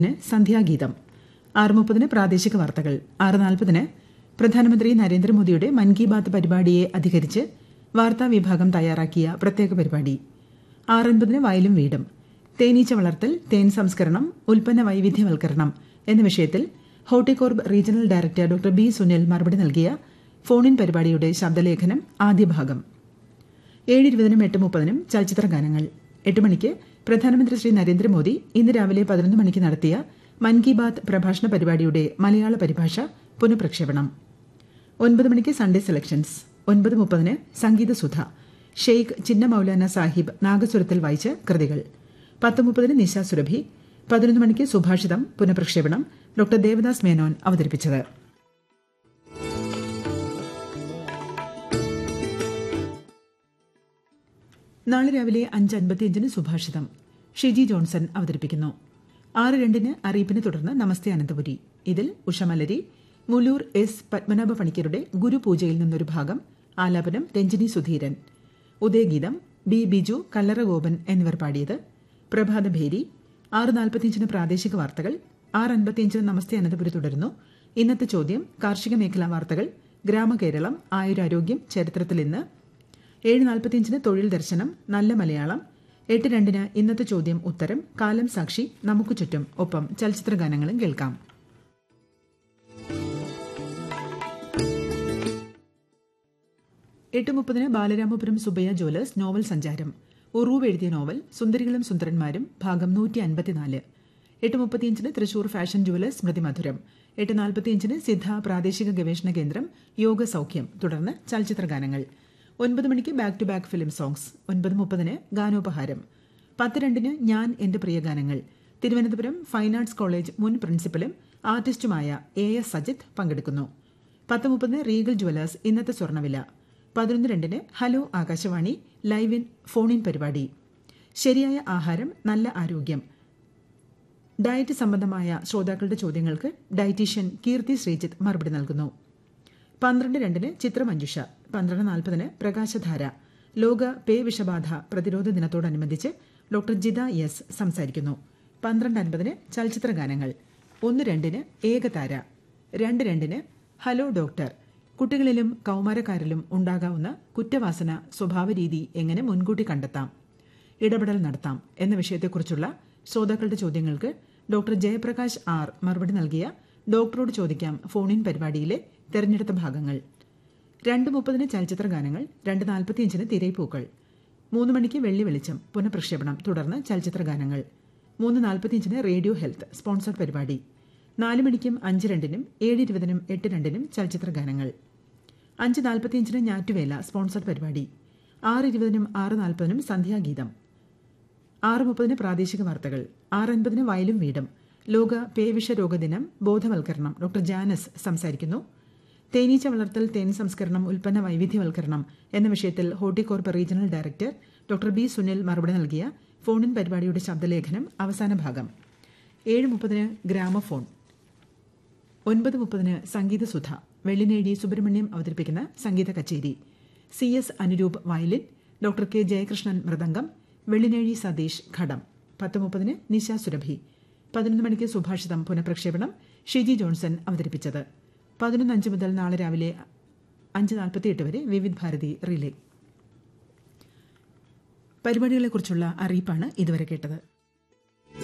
ന് സന്ധ്യാഗീതം ആറ് മുപ്പതിന് പ്രാദേശിക വാർത്തകൾ ആറ് നാൽപ്പതിന് പ്രധാനമന്ത്രി നരേന്ദ്രമോദിയുടെ മൻ കി ബാത്ത് പരിപാടിയെ അധികരിച്ച് വാർത്താ വിഭാഗം തയ്യാറാക്കിയ പ്രത്യേക പരിപാടി ആറൻപതിന് വയലും വീടും തേനീച്ച വളർത്തൽ തേൻ സംസ്കരണം ഉൽപ്പന്ന വൈവിധ്യവൽക്കരണം എന്ന വിഷയത്തിൽ Horticorp regional director doctor B Sunil മറുപടി നൽകിയ ഫോണിൻ പരിപാടിയുടെ ശബ്ദലേഖനം ആദ്യ ഭാഗം ഏഴ് ഇരുപതിനും എട്ട് മുപ്പതിനും ചലച്ചിത്ര ഗാനങ്ങൾ എട്ട് മണിക്ക് പ്രധാനമന്ത്രി ശ്രീ നരേന്ദ്രമോദി ഇന്ന് രാവിലെ പതിനൊന്ന് മണിക്ക് നടത്തിയ മൻ കി ബാത്ത് പ്രഭാഷണ പരിപാടിയുടെ മലയാള പരിഭാഷ പുനഃപ്രക്ഷേപണം ഒൻപത് മണിക്ക് സൺഡേ സെലക്ഷൻസ് ഒൻപത് മുപ്പതിന് സംഗീത സുധ ഷെയ്ഖ് ചിന്ന മൌലാന സാഹിബ് നാഗസ്വരത്തിൽ വായിച്ച കൃതികൾ പത്ത് മുപ്പതിന് നിശ സുരഭി പതിനൊന്ന് മണിക്ക് സുഭാഷിതം പുനഃപ്രക്ഷേപണം ഡോക്ടർ ദേവദാസ് മേനോൻ അവതരിപ്പിച്ചത് നാളെ രാവിലെ അഞ്ച് അൻപത്തിയഞ്ചിന് സുഭാഷിതം ഷിജി ജോൺസൺ അവതരിപ്പിക്കുന്നു ആറ് രണ്ടിന് അറിയിപ്പിനെ തുടർന്ന് നമസ്തേ അനന്തപുരി ഇതിൽ ഉഷമലരി മുലൂർ എസ് പത്മനാഭ പണിക്കരുടെ ഗുരുപൂജയിൽ നിന്നൊരു ഭാഗം ആലാപനം രഞ്ജിനി സുധീരൻ ഉദയഗീതം ബി ബിജു കല്ലറ ഗോപൻ എന്നിവർ പാടിയത് പ്രഭാതഭേരി ആറ് നാൽപ്പത്തിയഞ്ചിന് പ്രാദേശിക വാർത്തകൾ ആറ് അൻപത്തിയഞ്ചിന് നമസ്തേ അനന്തപുരി തുടരുന്നു ഇന്നത്തെ ചോദ്യം കാർഷിക മേഖലാ വാർത്തകൾ ഗ്രാമകേരളം ആയുരാരോഗ്യം ചരിത്രത്തിൽ ഇന്ന് ഏഴ് നാൽപ്പത്തിയഞ്ചിന് തൊഴിൽ ദർശനം നല്ല മലയാളം എട്ട് രണ്ടിന് ഇന്നത്തെ ചോദ്യം ഉത്തരം കാലം സാക്ഷി നമുക്ക് ചുറ്റും ഒപ്പം ചലച്ചിത്ര ഗാനങ്ങളും കേൾക്കാം എട്ട് മുപ്പതിന് ബാലരാമപുരം സുബയ്യ ജ്വല്ലേഴ്സ് നോവൽ സഞ്ചാരം ഉറൂവ് എഴുതിയ നോവൽ സുന്ദരികളും സുന്ദരന്മാരും ഭാഗം നൂറ്റി അൻപത്തിനാല് എട്ട് മുപ്പത്തിയഞ്ചിന് തൃശൂർ ഫാഷൻ ജുവലേഴ്സ് സ്മൃതി മധുരം എട്ട് നാൽപ്പത്തിയഞ്ചിന് സിദ്ധ പ്രാദേശിക ഗവേഷണ കേന്ദ്രം യോഗ സൗഖ്യം തുടർന്ന് ചലച്ചിത്ര ഗാനങ്ങൾ ഒൻപത് മണിക്ക് back to back film songs ഒൻപത് മുപ്പതിന് ഗാനോപഹാരം പത്ത് രണ്ടിന് ഞാൻ എന്റെ പ്രിയ ഗാനങ്ങൾ തിരുവനന്തപുരം ഫൈൻ ആർട്സ് കോളേജ് മുൻ പ്രിൻസിപ്പലും ആർട്ടിസ്റ്റുമായ എ എസ് സജിത്ത് പങ്കെടുക്കുന്നു പത്ത് മുപ്പതിന് റീഗൽ ജുവലേഴ്സ് ഇന്നത്തെ സ്വർണ്ണവില പതിനൊന്ന് രണ്ടിന് hello Akashvani live in phone in പരിപാടി ശരിയായ ആഹാരം നല്ല ആരോഗ്യം ഡയറ്റ് സംബന്ധമായ ശ്രോതാക്കളുടെ ചോദ്യങ്ങൾക്ക് ഡയറ്റീഷ്യൻ കീർത്തി ശ്രീജിത്ത് മറുപടി നൽകുന്നു പന്ത്രണ്ട് രണ്ടിന് ചിത്രമഞ്ജുഷ പന്ത്രണ്ട് നാൽപ്പതിന് പ്രകാശധാര ലോക പേ വിഷബാധ പ്രതിരോധ ദിനത്തോടനുബന്ധിച്ച് ഡോക്ടർ ജിത എസ് സംസാരിക്കുന്നു പന്ത്രണ്ട് അൻപതിന് ചലച്ചിത്ര ഗാനങ്ങൾ ഒന്ന് രണ്ടിന് ഏകതാര രണ്ട് രണ്ടിന് ഹലോ ഡോക്ടർ കുട്ടികളിലും കൗമാരക്കാരിലും ഉണ്ടാകാവുന്ന കുറ്റവാസന സ്വഭാവരീതി എങ്ങനെ മുൻകൂട്ടി കണ്ടെത്താം ഇടപെടൽ നടത്താം എന്ന വിഷയത്തെക്കുറിച്ചുള്ള ശ്രോതാക്കളുടെ ചോദ്യങ്ങൾക്ക് ഡോക്ടർ ജയപ്രകാശ് ആർ മറുപടി നൽകിയ ഡോക്ടറോട് ചോദിക്കാം ഫോണിൻ പരിപാടിയിലെ തെരഞ്ഞെടുത്ത ഭാഗങ്ങൾ രണ്ട് മുപ്പതിന് ചലച്ചിത്ര ഗാനങ്ങൾ രണ്ട് നാൽപ്പത്തിയഞ്ചിന് തിരയിപ്പൂക്കൾ മൂന്ന് മണിക്ക് വെള്ളി വെളിച്ചം പുനഃപ്രക്ഷേപണം തുടർന്ന് ചലച്ചിത്ര ഗാനങ്ങൾ മൂന്ന് നാൽപ്പത്തിയഞ്ചിന് റേഡിയോ ഹെൽത്ത് സ്പോൺസർഡ് പരിപാടി നാല് മണിക്കും അഞ്ച് രണ്ടിനും ഏഴ് ഇരുപതിനും എട്ട് രണ്ടിനും ചലച്ചിത്ര ഗാനങ്ങൾ അഞ്ച് നാൽപ്പത്തിയഞ്ചിന് ഞാറ്റുവേല സ്പോൺസർഡ് പരിപാടി ആറ് ഇരുപതിനും ആറ് നാൽപ്പതിനും സന്ധ്യാഗീതം ആറ് മുപ്പതിന് പ്രാദേശിക വാർത്തകൾ ആറ് അൻപതിന് വയലും വീടും ലോക പേവിഷ രോഗദിനം ബോധവൽക്കരണം ഡോക്ടർ ജാനസ് സംസാരിക്കുന്നു തേനീച്ച വളർത്തൽ തേൻ സംസ്കരണം ഉൽപ്പന്ന വൈവിധ്യവൽക്കരണം എന്ന വിഷയത്തിൽ Horticorp regional director doctor B Sunil മറുപടി നൽകിയ ഫോണിൻ പരിപാടിയുടെ ശബ്ദലേഖനം അവസാന ഭാഗം ഏഴ് മുപ്പതിന് ഗ്രാമഫോൺ ഒൻപത് മുപ്പതിന് സംഗീത സുധ വെള്ളിനേഴി സുബ്രഹ്മണ്യം അവതരിപ്പിക്കുന്ന സംഗീത കച്ചേരി C S Anuroop violin doctor K Jayakrishnan mridangam Vellinezhi Satheesh ghatam പത്ത് മുപ്പതിന് നിശ സുരഭി പതിനൊന്ന് മണിക്ക് സുഭാഷിതം പുനഃപ്രക്ഷേപണം ഷിജി ജോൺസൺ അവതരിപ്പിച്ചത് പതിനൊന്ന് അഞ്ച് മുതൽ നാളെ രാവിലെ അഞ്ച് നാൽപ്പത്തിയെട്ട് വരെ വിവിധ് ഭാരതി റിലേ പരിപാടികളെക്കുറിച്ചുള്ള അറിയിപ്പാണ് ഇതുവരെ കേട്ടത്